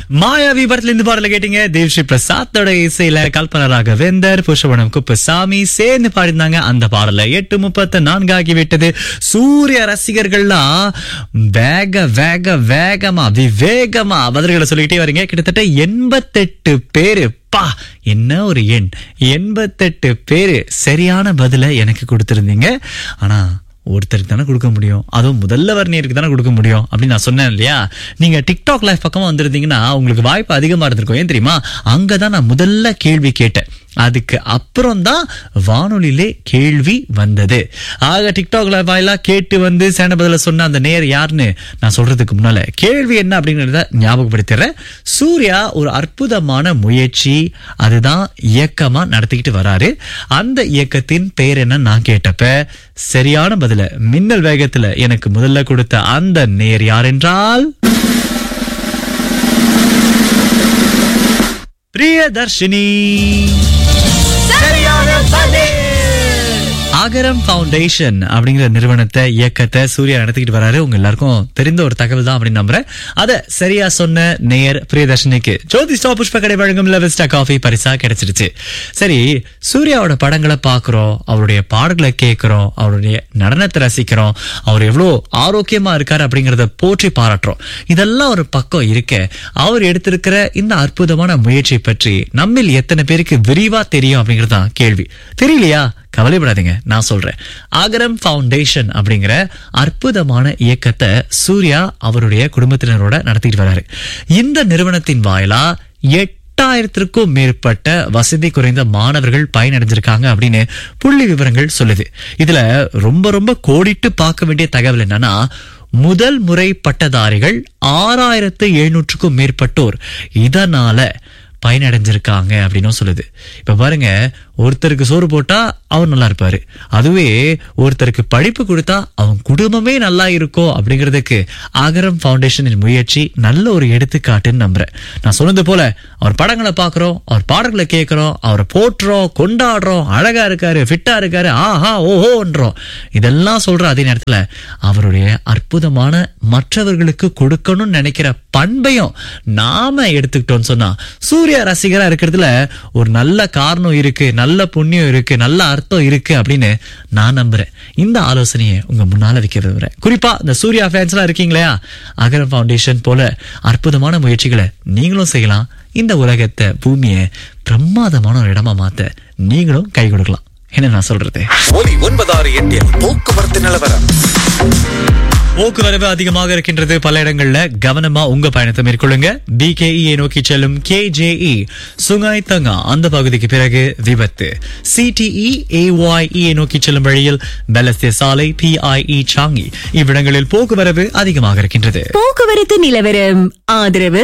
மாயாவி படத்துல இருந்து பாடல கேட்டீங்க தேவ்ஸ்ரீ பிரசாத்தோட இசையில கல்பனா ராகவேந்தர் புஷ்பவனம் குப்புசாமி சேர்ந்து பாடினாங்க அந்த பாடல எட்டு முப்பத்து நான்கு ஆகிவிட்டது சூரிய ரசிகர்கள்லாம் வேக வேக வேகமா விவேகமா பதில்களை சொல்லிக்கிட்டே வரீங்க கிட்டத்தட்ட எண்பத்தெட்டு பேரு பா என்ன ஒரு எண் எண்பத்தெட்டு பேரு சரியான பதில எனக்கு கொடுத்திருந்தீங்க ஆனா ஒருத்தருக்கு தானே கொடுக்க முடியும் அதுவும் முதல்ல வர்ணியருக்கு தானே கொடுக்க முடியும் அப்படின்னு நான் சொன்னேன் இல்லையா நீங்க டிக்டாக் லைஃப் பக்கமா வந்திருந்தீங்கன்னா உங்களுக்கு வாய்ப்பு அதிகமா இருந்திருக்கும் ஏன் தெரியுமா அங்கதான் நான் முதல்ல கேள்வி கேட்டேன் அதுக்கு அப்புறம் தான் வானொலியிலே கேள்வி வந்தது ஆக டிக்டாக்ல வாயிலா கேட்டு வந்து சேன பதில சொன்ன அந்த நேர் யாருன்னு நான் சொல்றதுக்கு முன்னால கேள்வி என்ன அப்படிங்கறத ஞாபகப்படுத்திடுறேன் சூர்யா ஒரு அற்புதமான முயற்சி அதுதான் இயக்கமா நடத்திக்கிட்டு வராரு அந்த இயக்கத்தின் பெயர் என்ன நான் கேட்டப்ப சரியான பதில மின்னல் வேகத்துல எனக்கு முதல்ல கொடுத்த அந்த நேர் யார் என்றால் பிரியதர்ஷினி அகரம் ஃபவுண்டேஷன் அப்படிங்கிற நிறுவனத்தை இயக்கத்தை சூர்யா நடத்திக்கிட்டு வராரு உங்க எல்லாருக்கும் தெரிந்த ஒரு தகவல் தான் அப்படின்னு நம்புறேன் அத சரியா சொன்ன நேயர் பிரியதர்ஷினிக்கு ஜோதி ஸ்டாப் புஷ்ப கடை வழங்கும் லெவஸ்டா காஃபி பரிசா கிடைச்சிருச்சு சரி சூர்யாவோட படங்களை பாக்குறோம் அவருடைய பாடல்களை கேட்கிறோம் அவருடைய நடனத்தை ரசிக்கிறோம் அவர் எவ்வளவு ஆரோக்கியமா இருக்காரு அப்படிங்கறத போற்றி பாராட்டுறோம் இதெல்லாம் ஒரு பக்கம் இருக்க அவர் எடுத்திருக்கிற இந்த அற்புதமான முயற்சி பற்றி நம்மில் எத்தனை பேருக்கு விரிவா தெரியும் அப்படிங்கறது தான் கேள்வி தெரியலையா கவலைப்படாதீங்க நான் சொல்றேன் ஆகரம் ஃபவுண்டேஷன் அப்படிங்கிற அற்புதமான இயக்கத்தை சூர்யா அவருடைய குடும்பத்தினரோட நடத்திட்டு வராரு இந்த நிறுவனத்தின் வாயிலா எட்டாயிரத்திற்கும் மேற்பட்ட வசதி குறைந்த மாணவர்கள் பயனடைஞ்சிருக்காங்க அப்படின்னு புள்ளி விவரங்கள் சொல்லுது இதுல ரொம்ப ரொம்ப கோடிட்டு பார்க்க வேண்டிய தகவல் என்னன்னா முதல் முறை பட்டதாரிகள் ஆறாயிரத்து எழுநூற்றுக்கும் மேற்பட்டோர் இதனால பயனடைஞ்சிருக்காங்க அப்படின்னும் சொல்லுது இப்ப பாருங்க ஒருத்தருக்கு சோறு போட்டா அவர் நல்லா இருப்பாரு அதுவே ஒருத்தருக்கு படிப்பு கொடுத்தா அவன் குடும்பமே நல்லா இருக்கும் அப்படிங்கிறதுக்கு ஆகரம் ஃபவுண்டேஷனின் முயற்சி நல்ல ஒரு எடுத்துக்காட்டுன்னு நம்புறேன் நான் சொன்னது போல அவர் படங்களை பார்க்கறோம் அவர் பாடல்களை கேட்கிறோம் அவரை போற்றுறோம் கொண்டாடுறோம் அழகா இருக்காரு ஃபிட்டா இருக்காரு ஆஹா ஓஹோன்றோம் இதெல்லாம் சொல்ற அதே நேரத்துல அவருடைய அற்புதமான மற்றவர்களுக்கு கொடுக்கணும்னு நினைக்கிற பண்பையும் நாம எடுத்துக்கிட்டோம்னு சொன்னா சூர்யா ரசிகரா இருக்கிறதுல ஒரு நல்ல காரணம் இருக்கு நல்ல புண்ணியம் இருக்கு நல்ல அர்த்தம் இருக்கு அப்படின்னு நான் நம்புறேன் இந்த ஆலோசனையை உங்க முன்னால வைக்க விரும்புறேன் குறிப்பா இந்த சூர்யா ஃபேன்ஸ் எல்லாம் இருக்கீங்களா அகரம் ஃபவுண்டேஷன் போல அற்புதமான முயற்சிகளை நீங்களும் செய்யலாம் இந்த உலகத்தை பூமியை பிரமாதமான ஒரு இடமா மாத்த நீங்களும் கை கொடுக்கலாம் என்ன நான் சொல்றது ஒலி ஒன்பதாறு எட்டில் போக்குவரத்து நிலவரம் போக்குவரவு அதிகமாக இருக்கின்றது பல இடங்கள்ல கவனமா உங்க பயணத்தை மேற்கொள்ளுங்க பிகேஇ நோக்கி செல்லும் கேஜேஇ சுங்காய் தங்கா அந்த பகுதிக்கு பிறகு விபத்து சிடிஇ ஏஒய்இ நோக்கி செல்லும் வழியில் பெலஸ்தே சாலை பிஐஇ சாங்கி இவ்விடங்களில் போக்குவரவு அதிகமாக இருக்கின்றது போக்குவரத்து நிலவரம் ஆதரவு